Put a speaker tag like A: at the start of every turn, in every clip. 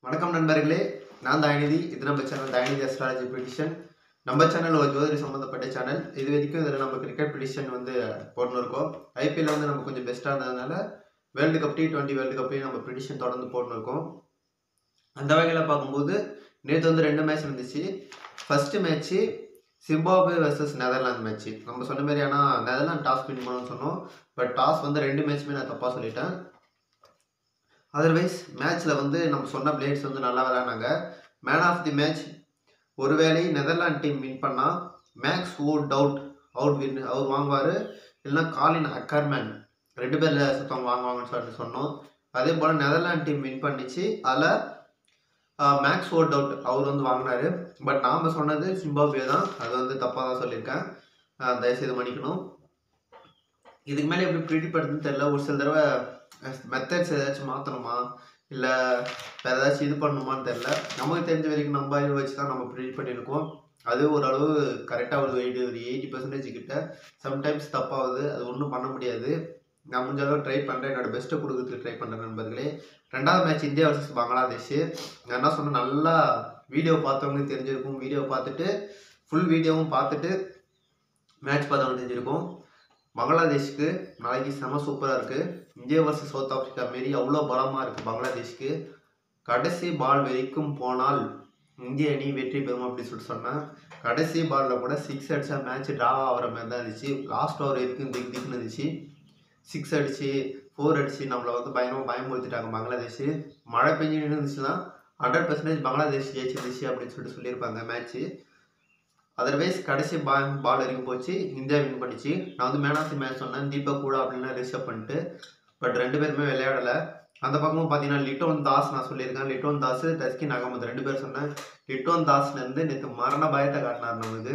A: வணக்கம் நண்பர்களே நான் தயநிதி இது நம்ம சேனல் தயநிதி அஸ்ட்ராலஜி ப்ரிடிஷன் நம்ம சேனல் ஒரு ஜோதிட சம்மந்தப்பட்ட சேனல் இது வரைக்கும் இதில் நம்ம கிரிக்கெட் ப்ரிடிஷன் வந்து போட்டுன்னு இருக்கோம் ஐபிஎல் வந்து நம்ம கொஞ்சம் பெஸ்ட்டாக இருந்ததுனால world cup T twenty world கப்லேயும் நம்ம ப்ரிடிஷன் தொடர்ந்து போட்டுன்னு இருக்கோம் அந்த வகையில் பார்க்கும்போது நேற்று வந்து ரெண்டு மேட்ச் இருந்துச்சு first match Zimbabwe versus Netherlands match நம்ம சொன்ன மாதிரி ஆனால் நெதர்லாந்து டாஸ் வின் பண்ணணும்னு சொன்னோம் பட் டாஸ் வந்து ரெண்டு மேட்ச்சுமே நான் தப்பாக சொல்லிட்டேன் அதர்வைஸ் மேட்ச்சில் வந்து நம்ம சொன்ன பிளேயர்ஸ் வந்து நல்லா விளையாடினாங்க மேன் ஆஃப் தி மேட்ச் ஒருவேளை நெதர்லாந்து டீம் வின் பண்ணால் மேக்ஸ் வுட் அவுட் அவுட் வின் அவர் வாங்குவார் இல்லைன்னா காலின் அக்கர்மேன் ரெண்டு பேரில் சுத்தம் வாங்குவாங்கன்னு சொல்லிட்டு சொன்னோம் அதே போல் நெதர்லாந்து டீம் வின் பண்ணிச்சு அதில் மேக்ஸ் ஓட் அவுட் அவர் வந்து வாங்கினாரு பட் நாம் சொன்னது சிம்பாப்வே தான் அது வந்து தப்பாக தான் சொல்லியிருக்கேன் அஹ் தயவுசெய்து மன்னிக்கணும் இதுக்கு மேலே எப்படி ப்ரிடி பண்ணுறதுன்னு தெரியல ஒரு சில தடவை மெத்தட்ஸ் ஏதாச்சும் மாற்றணுமா இல்லை வேறு ஏதாச்சும் இது பண்ணணுமான்னு தெரில நமக்கு தெரிஞ்ச வரைக்கும் நம்ம அறிவு வச்சு தான் நம்ம ப்ரிடிட் பண்ணியிருக்கோம் அது ஓரளவு கரெக்டாக ஒரு எயிட்டி ஒரு எயிட்டி பர்சன்டேஜ் கிட்ட சம்டைம்ஸ் தப்பாகுது அது ஒன்றும் பண்ண முடியாது நான் முடிஞ்ச அளவு ட்ரை பண்ணுறேன் என்னோட பெஸ்ட்டை கொடுக்கறதுக்கு ட்ரை பண்ணுறேன் நண்பர்களே ரெண்டாவது மேட்ச் இந்தியா வர்சஸ் பங்களாதேஷ் நான் என்ன சொன்னேன் நல்லா வீடியோ பார்த்தவங்களுக்கு தெரிஞ்சிருக்கும் வீடியோ பார்த்துட்டு ஃபுல் வீடியோவும் பார்த்துட்டு மேட்ச் பார்த்தவங்க தெரிஞ்சிருக்கும் பங்களாதேஷ்க்கு நாளைக்கு செம சூப்பராக இருக்குது இந்தியா வர்சஸ் சவுத் ஆஃப்ரிக்கா மாரி அவ்வளோ பலமாக இருக்குது பங்களாதேஷ்க்கு கடைசி பால் வரைக்கும் போனால் இந்திய அணி வெற்றி பெறும் அப்படின்னு சொல்லிட்டு சொன்னேன் கடைசி பாலில் கூட சிக்ஸ் அடிச்சா மேட்ச் ட்ரா ஆகிற மாதிரி தான் இருந்துச்சு லாஸ்ட் ஓவர் வரைக்கும் திக் திக்னு இருந்துச்சு சிக்ஸ் அடிச்சு ஃபோர் அடிச்சு நம்மளை வந்து பயங்கரமாக பயமுறுத்திட்டாங்க பங்களாதேஷ் மழை பெஞ்சு இருந்துச்சுன்னா ஹண்ட்ரட் பர்சன்டேஜ் பங்களாதேஷ் ஜெயிச்சிருந்துச்சு அப்படின்னு சொல்லிட்டு சொல்லியிருப்பாங்க மேட்ச்சு அதர்வைஸ் கடைசி பால் பால் வரைக்கும் போச்சு இந்தியா வின் பண்ணிச்சு நான் வந்து மேன் ஆஃப் தி மேட்ச் சொன்னேன் தீபக் கூட அப்படின்னா ரிசர்வ் பண்ணிட்டு பட் ரெண்டு பேருமே விளையாடலை அந்த பக்கமும் பார்த்தீங்கன்னா லிட்டோன் தாஸ் நான் சொல்லியிருக்கேன் லிட்டோன் தாஸ் தஸ்கின் அகமது ரெண்டு பேர் சொன்னேன் லிட்டோன் தாஸ்லேருந்து நேற்று மரண பயத்தை காட்டினார் நமக்கு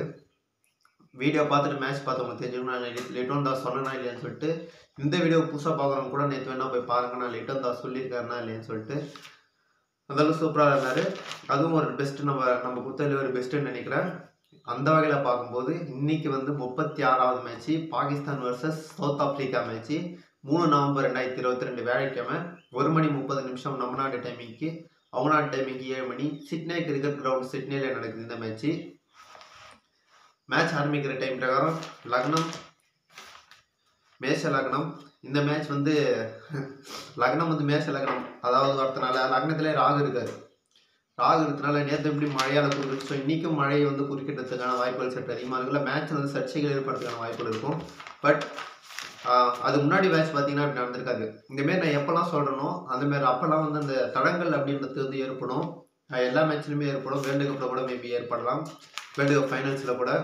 A: வீடியோ பார்த்துட்டு மேட்ச் பார்த்தவங்களுக்கு தெரிஞ்சுக்கணும் நான் லிட்- லிட்டோன் தாஸ் சொன்னேனா இல்லையான்னு சொல்லிட்டு இந்த வீடியோ புதுசாக பார்க்குறவங்க கூட நேற்று வேணா போய் பாருங்க நான் லிட்டோன் தாஸ் சொல்லியிருக்காருனா இல்லையான்னு சொல்லிட்டு அதெல்லாம் சூப்பராக இருந்தார் அதுவும் ஒரு பெஸ்ட்டு நம்ம நம்ம கொடுத்ததுல ஒரு பெஸ்ட்டுன்னு நினைக்கிறேன் அந்த வகையில் பார்க்கும்போது இன்னைக்கு வந்து முப்பத்தி ஆறாவது match Pakistan versus South Africa match மூணு நவம்பர் ரெண்டாயிரத்தி இருபத்தி ரெண்டு வேலைக்கிழமை ஒரு மணி முப்பது நிமிஷம் நம்ம நாட்டு டைமிங்க்கு அவங்க நாட்டு டைமிங்க்கு ஏழு மணி சிட்னே கிரிக்கெட் கிரவுண்ட் சிட்னேல நடக்குது இந்த மேட்ச்சு மேட்ச் ஆரம்பிக்கிற டைம் பிரகாரம் லக்னம் மேஷ லக்னம் இந்த மேட்ச் வந்து லக்னம் வந்து மேஷ லக்னம் அதாவது வரதுனால லக்னத்திலே ராகு இருக்காரு ராகு இருக்கிறதுனால நேற்று எப்படி மழையால் குறுக்கிடுச்சோ இன்றைக்கும் மழையை வந்து குறுக்கிட்டதுக்கான வாய்ப்புகள் சற்று அதிகமாக இருக்குல்ல மேட்ச் வந்து சர்ச்சைகள் ஏற்படுறதுக்கான வாய்ப்புகள் இருக்கும் பட் அது முன்னாடி மேட்ச் பார்த்தீங்கன்னா அப்படி நடந்திருக்காது இந்தமாரி நான் எப்போல்லாம் சொல்கிறேனோ அந்தமாரி அப்போல்லாம் வந்து அந்த தடங்கள் அப்படின்றது வந்து ஏற்படும் ஆஹ் எல்லா மேட்ச்லையுமே ஏற்படும் வேர்ல்டு கப்பில் கூட மேபி ஏற்படலாம் வேர்ல்டு கப் ஃபைனல்ஸில் கூட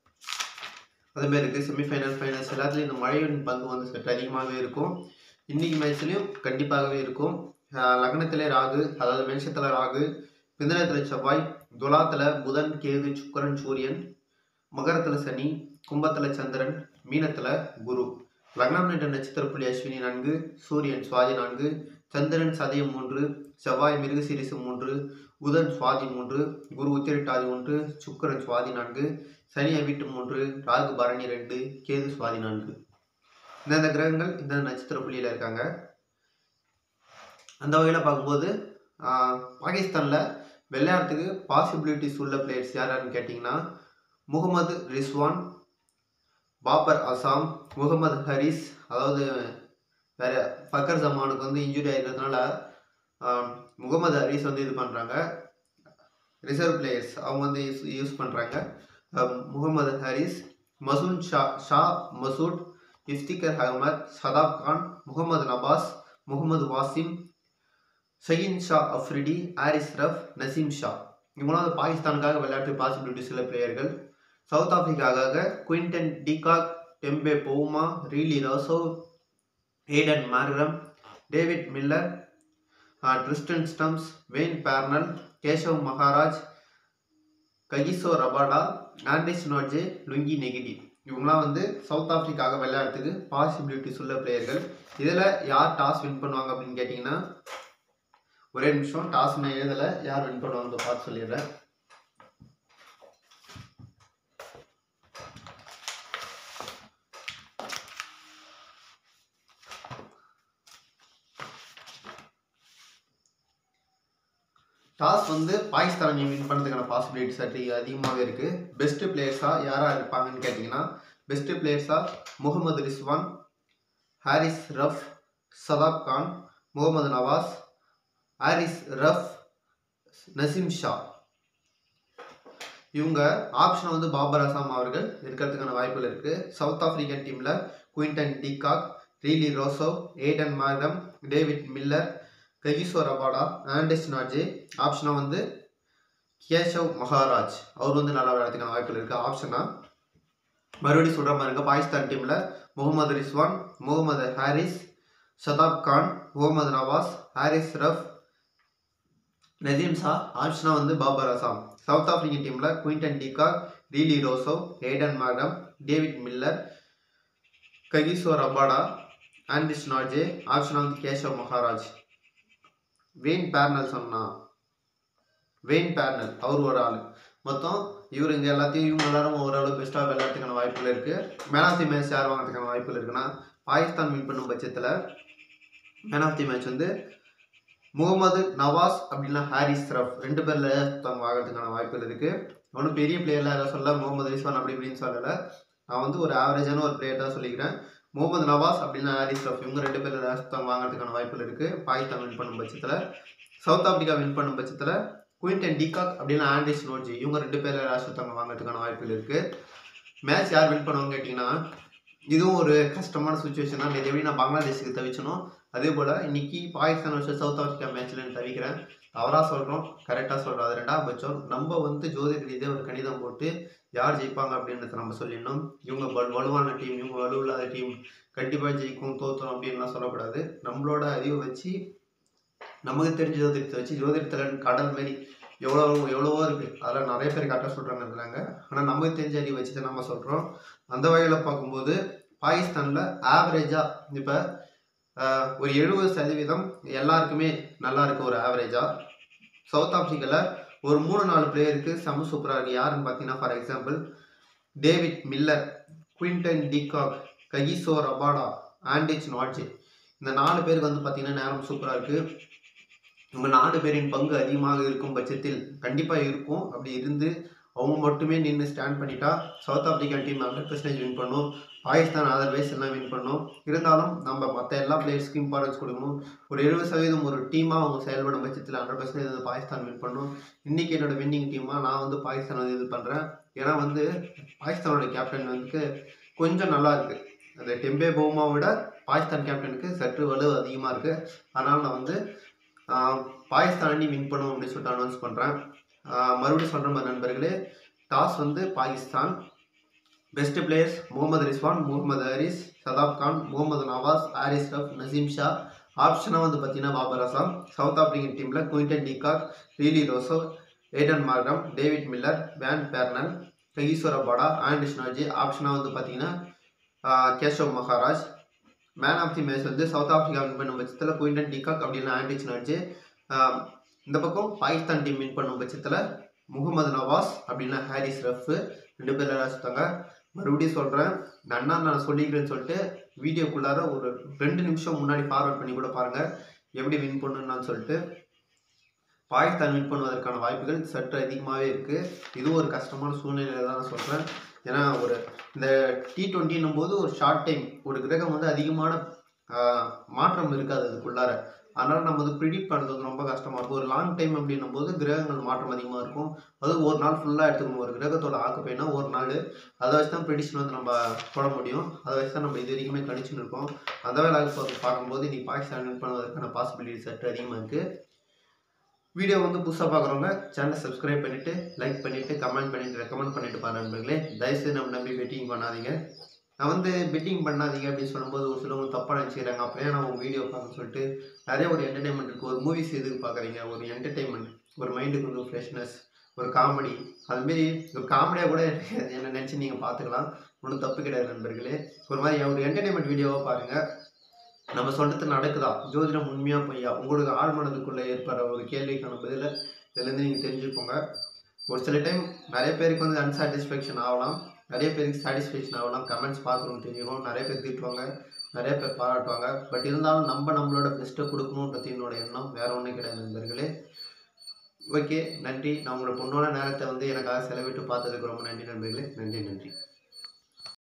A: அதுமாரி இருக்குது செமிஃபைனல் ஃபைனல்ஸ் எல்லாத்துலேயும் இந்த மழையின் பங்கு வந்து சற்று அதிகமாகவே இருக்கும் இன்றைக்கி மேட்ச்லேயும் கண்டிப்பாகவே இருக்கும் ஆஹ் லக்னத்திலே ராகு அதாவது மேஷத்தில் ராகு மிதனத்தில் செவ்வாய் துலாத்தில் புதன் கேது சுக்கரன் சூரியன் மகரத்தில் சனி கும்பத்தில் சந்திரன் மீனத்தில் குரு லக்னம் என்ற நட்சத்திர புள்ளி அஸ்வினி நான்கு சூரியன் சுவாதி நான்கு சந்திரன் சதயம் மூன்று செவ்வாய் மிருகசீரிசு மூன்று புதன் சுவாதி மூன்று குரு உத்திரட்டாதி ஒன்று சுக்கரன் சுவாதி நான்கு சனி அவிட்டு மூன்று ராகு பரணி ரெண்டு கேது சுவாதி நான்கு இந்தந்த கிரகங்கள் இந்த நட்சத்திர புள்ளியில் இருக்காங்க அந்த வகையில் பார்க்கும்போது பாகிஸ்தானில் விளையாட்டுக்கு பாசிபிலிட்டிஸ் உள்ள பிளேயர்ஸ் யார் யாருன்னு கேட்டிங்கன்னா முகமது ரிஸ்வான் பாபர் அசாம் முகமது ஹரிஸ் அதாவது வேற ஃபக்கர் ஜமானுக்கு வந்து இன்ஜுரி ஆகிருக்கிறதுனால முகமது ஹரிஸ் வந்து இது பண்ணுறாங்க ரிசர்வ் பிளேயர்ஸ் அவங்க வந்து யூஸ் யூஸ் பண்ணுறாங்க முகமது ஹரிஸ் மசூன் ஷா ஷா மசூட் இஃப்திகர் அகமத் சதாப் கான் முகமது நபாஸ் முகமது வாசிம் ஷஹீன் ஷா அஃப்ரிடி ஆரிஸ் ரஃப் நசீம் ஷா இவங்களாம் வந்து பாகிஸ்தானுக்காக விளையாட்டு பாசிபிலிட்டிஸ் உள்ள பிளேயர்கள் சவுத் ஆப்பிரிக்காக்காக Quinton de Kock Temba Bavuma Rilee Rossouw Aiden Markram David Miller Tristan Stubbs Wayne Parnell Keshav Maharaj Kagiso Rabada Anrich Nortje Lungi Ngidi இவங்களாம் வந்து சவுத் ஆப்பிரிக்காக விளையாடுறதுக்கு பாசிபிலிட்டிஸ் உள்ள பிளேயர்கள் இதில் யார் டாஸ் வின் பண்ணுவாங்க அப்படின்னு கேட்டிங்கன்னா ஒரே நிமிஷம் டாஸ் நான் எழுதலை யார் வின் பண்ணுவாங்க பார்த்து சொல்லிடுறேன் டாஸ் வந்து பாகிஸ்தான் வின் பண்ணுறதுக்கான பாசிபிலிட்டிஸ் சற்று அதிகமாகவே இருக்குது பெஸ்ட்டு பிளேயர்ஸாக யாராக இருப்பாங்கன்னு கேட்டிங்கன்னா பெஸ்ட்டு பிளேயர்ஸாக முகமது ரிஸ்வான் ஹாரிஸ் ரஃப் சதாப் கான் முகமது நவாஸ் ஹாரிஸ் ரஃப் நசீம் ஷா இவங்க ஆப்ஷனை வந்து பாபர் அசாம் அவர்கள் இருக்கிறதுக்கான வாய்ப்புகள் இருக்குது சவுத் ஆப்பிரிக்கன் டீமில் Quinton de Kock Rilee Rossouw Aiden Markram David Miller Kagiso Rabada Anrich Nortje ஆப்ஷனாக வந்து கேஷவ் மகாராஜ் அவர் வந்து நல்லா விளையாடுறதுக்கான வாய்ப்புகள் இருக்குது ஆப்ஷனாக மறுபடியும் சொல்கிற மாதிரி இருக்க பாகிஸ்தான் டீமில் முகமது ரிஸ்வான் முகமது ஹாரிஸ் ஷதாப் கான் முகமது நவாஸ் ஹாரிஸ் ரஃப் நதீம் ஷா ஆப்ஷனாக வந்து பாபர் அசாம் சவுத் ஆப்பிரிக்கன் டீமில் Quinton de Kock Rilee Rossouw Aiden Markram David Miller Kagiso Rabada Anrich Nortje ஆப்ஷனாக வந்து கேஷவ் மகாராஜ் வெயின் பேர்னல் சொன்னா வெயின் பேர்னல் அவர் ஒரு ஆள் மொத்தம் இவர் இங்கே எல்லாத்தையும் இவங்க எல்லாரும் ஓரளவு பெஸ்ட்டாக விளையாடுறதுக்கான வாய்ப்புகள் இருக்குது மேன் ஆஃப் தி மேட்ச் யார் வாங்குறதுக்கான வாய்ப்புகள் இருக்குன்னா பாகிஸ்தான் வின் பண்ணும் பட்சத்தில் மேன் ஆஃப் தி மேட்ச் வந்து முகமது நவாஸ் அப்படின்னா ஹாரிஸ் ரஃப் ரெண்டு பேரில் ஒருத்தவங்க வாங்குறதுக்கான வாய்ப்புகள் இருக்குது ஒன்றும் பெரிய பிளேயர்லாம் யாரும் சொல்ல முகமது ரிஸ்வான் அப்படி இப்படின்னு சொல்லலை நான் வந்து ஒரு ஆவரேஜான ஒரு பிளேயர் தான் சொல்லிக்கிறேன் முகமது நவாஸ் அப்படின்னா ஹாரிஸ் ரஃப் இவங்க ரெண்டு பேரில் ஒருத்தவங்க வாங்குறதுக்கான வாய்ப்புகள் இருக்குது பாகிஸ்தான் வின் பண்ணும் பட்சத்தில் சவுத் ஆப்பிரிக்கா வின் பண்ணும் பட்சத்தில் குயின்டன் டிகாக் அப்படின்னா ஆண்டிஸ் நோட்ஜி இவங்க ரெண்டு பேரில் ஒருத்தவங்க வாங்குறதுக்கான வாய்ப்புகள் இருக்குது மேட்ச் யார் வின் பண்ணுவாங்க கேட்டிங்கன்னா இதுவும் ஒரு கஷ்டமான சுச்சுவேஷன் தான் இது எப்படி நான் பங்களாதேஷுக்கு தவிச்சனோ அதே போல் இன்னைக்கு பாகிஸ்தான் வச்சு சவுத் ஆஃப்ரிக்கா மேட்ச்சில் நான் தவிக்கிறேன் தவறாக சொல்கிறோம் கரெக்டாக சொல்கிறோம் அது ரெண்டாம் பட்சம் நம்ம வந்து ஜோதிட ரீதியாக ஒரு கணிதம் போட்டு யார் ஜெயிப்பாங்க அப்படின்றத நம்ம சொல்லிடணும் இவங்க வலு வலுவான டீம் இவங்க வலுவில்லாத டீம் கண்டிப்பாக ஜெயிக்கும் தோற்றோம் அப்படின்லாம் சொல்லக்கூடாது நம்மளோட அறிவை வச்சு நமக்கு தெரிஞ்ச ஜோதிடத்தை வச்சு ஜோதிடத்தில் கடல் மாரி எவ்வளோ எவ்வளவோ இருக்குது அதில் நிறைய பேர் கரெக்டாக சொல்கிறாங்க இருக்கிறாங்க ஆனால் நமக்கு தெரிஞ்ச அறிவை வச்சு தான் நம்ம சொல்கிறோம் அந்த வகையில் பார்க்கும்போது பாகிஸ்தானில் ஆவரேஜாக இப்போ ஒரு எழுபது சதவீதம் எல்லாருக்குமே நல்லா இருக்கு ஒரு ஆவரேஜாக சவுத் ஆப்பிரிக்காவில் ஒரு மூணு நாலு பிளேயருக்கு செம சூப்பராக இருக்குது யாருன்னு பார்த்தீங்கன்னா for example David Miller Quinton de Kock Kagiso Rabada Anrich Nortje இந்த நாலு பேருக்கு வந்து பார்த்தீங்கன்னா நேரம் சூப்பராக இருக்குது நம்ம நாலு பேரின் பங்கு அதிகமாக இருக்கும் பட்சத்தில் கண்டிப்பாக இருக்கும் அப்படி இருந்து அவங்க மட்டுமே நின்று ஸ்டாண்ட் பண்ணிட்டா South Africa team hundred percentage win பண்ணும் பாகிஸ்தான் அதர்வைஸ் எல்லாம் வின் பண்ணும் இருந்தாலும் நம்ம மற்ற எல்லா பிளேயர்ஸ்க்கும் இம்பார்ட்டன்ஸ் கொடுக்கணும் ஒரு எழுபது சதவீதம் ஒரு டீமாக அவங்க செயல்படும் பட்சத்தில் ஹண்ட்ரட் பர்சன்டேஜ் வந்து பாகிஸ்தான் வின் பண்ணும் இன்றைக்கி என்னோட வின்னிங் டீமாக நான் வந்து பாகிஸ்தான் வந்து இது பண்ணுறேன் ஏன்னா வந்து பாகிஸ்தானோட கேப்டன் வந்து கொஞ்சம் நல்லா இருக்குது அந்த டெம்பே பவுமா விட பாகிஸ்தான் கேப்டனுக்கு சற்று வலு அதிகமாக இருக்குது அதனால் நான் வந்து பாகிஸ்தான் அணி வின் பண்ணும் அப்படின்னு சொல்லிட்டு அனௌன்ஸ் பண்ணுறேன் மறுபடியும் சொல்கிற மாதிரி நண்பர்களே டாஸ் வந்து பாகிஸ்தான் பெஸ்ட் பிளேயர்ஸ் முகமது ரிஸ்வான் முகமது ஹாரிஸ் சதாப் கான் முகமது நவாஸ் ஹாரிஸ் ரஃப் நசீம் ஷா ஆப்ஷனாக வந்து பார்த்தீங்கன்னா பாபர் அசாம் சவுத் ஆப்பிரிக்கன் டீமில் Quinton de Kock Rilee Rossouw Aiden Markram David Miller Wayne Parnell Kagiso Rabada ஆண்டிஸ் நாஜி ஆப்ஷனாக வந்து பார்த்தீங்கன்னா Keshav Maharaj man of the match வந்து சவுத் ஆப்பிரிக்கா வின் பண்ணும் பட்சத்தில் குயின்டன் டிகாக் அப்படின்னு ஆண்டிஸ் நாஜி இந்த பக்கம் பாகிஸ்தான் டீம் வின் பண்ணும் பட்சத்தில் முகமது நவாஸ் அப்படின்னா ஹாரிஸ் ரஃப் ரெண்டு பேர் சுத்தாங்க மறுபடியும் சொல்கிறேன் நன்னா நான் சொல்லிக்கிறேன்னு சொல்லிட்டு வீடியோக்குள்ளார ஒரு ரெண்டு நிமிஷம் முன்னாடி ஃபார்வர்ட் பண்ணி கூட பாருங்கள் எப்படி வின் பண்ணணும்னு சொல்லிட்டு பாகிஸ்தான் வின் பண்ணுவதற்கான வாய்ப்புகள் சற்று அதிகமாகவே இருக்குது இதுவும் ஒரு கஷ்டமான சூழ்நிலையில் தான் நான் சொல்கிறேன் ஏன்னா ஒரு இந்த டி ட்வெண்ட்டின்னும் போது ஒரு ஷார்ட் டைம் ஒரு கிரகம் வந்து அதிகமான மாற்றம் இருக்காது அதுக்குள்ளார அதனால் நம்ம வந்து ப்ரிடிக்ட் பண்ணுறது வந்து ரொம்ப கஷ்டமாக இருக்கும் ஒரு லாங் டைம் அப்படின்னும் போது கிரகங்கள் மாற்றம் அதிகமாக இருக்கும் அதுவும் ஒரு நாள் ஃபுல்லாக எடுத்துக்கணும் ஒரு கிரகத்தோட ஆக்குப்பைனா ஒரு நாள் அதை வச்சு தான் ப்ரிடிக்ஷன் வந்து நம்ம போட முடியும் அதை வச்சு தான் நம்ம இது வரைக்குமே கணிச்சுன்னு இருக்கோம் அந்த வேலை பார்க்கும்போது நீ பாகிஸ்தான் வின் பண்ணுவதற்கான பாசிபிலிட்டி சற்று அதிகமாக இருக்குது வீடியோ வந்து புதுசாக பார்க்குறவங்க சேனலை சப்ஸ்கிரைப் பண்ணிவிட்டு லைக் பண்ணிவிட்டு கமெண்ட் பண்ணிவிட்டு ரெக்கமெண்ட் பண்ணிவிட்டு பாரு நண்பர்களே தயவுசெய்து நம்ம நம்பி பெட்டிங் பண்ணாதீங்க நான் வந்து பெட்டிங் பண்ணாதீங்க அப்படின்னு சொல்லும்போது ஒரு சிலவங்க தப்பாக நினச்சிக்கிறாங்க அப்படியே நான் உங்கள் வீடியோ பார்க்க சொல்லிட்டு நிறைய ஒரு என்டர்டைன்மெண்ட் இருக்குது ஒரு மூவிஸ் எதுக்கு பார்க்குறீங்க ஒரு என்டர்டைன்மெண்ட் ஒரு மைண்டுக்கு வந்து ஃப்ரெஷ்னஸ் ஒரு காமெடி அதுமாரி ஒரு காமெடியாக கூட என்ன நினச்சி நீங்கள் பார்த்துக்கலாம் ஒன்றும் தப்பு கிடையாது நண்பர்களே ஒரு மாதிரி ஒரு என்டர்டைன்மெண்ட் வீடியோவாக பாருங்கள் நம்ம சொல்கிறது நடக்குதா ஜோதிடம் உண்மையாக பொய்யா உங்களுக்கு ஆழ் மனதுக்குள்ளே ஏற்படுற ஒரு கேள்விக்கான பதிலை இதுலேருந்து நீங்கள் தெரிஞ்சுக்கோங்க ஒரு சில டைம் நிறைய பேருக்கு வந்து அன்சாட்டிஸ்ஃபேக்ஷன் ஆகலாம் நிறைய பேருக்கு சாட்டிஸ்ஃபேக்ஷன் ஆகலாம் கமெண்ட்ஸ் பார்க்குறோம் தெரியும் நிறைய பேர் திட்டுவாங்க நிறைய பேர் பாராட்டுவாங்க பட் இருந்தாலும் நம்ம நம்மளோட பெஸ்ட்டை கொடுக்கணுன்றது என்னோட எண்ணம் வேற ஒன்றும் கிடையாது நண்பர்களே ஓகே நன்றி நான் உங்களோட பொண்ணோட நேரத்தை வந்து எனக்காக செலவிட்டு பார்த்ததுக்கு ரொம்ப நன்றி நண்பர்களே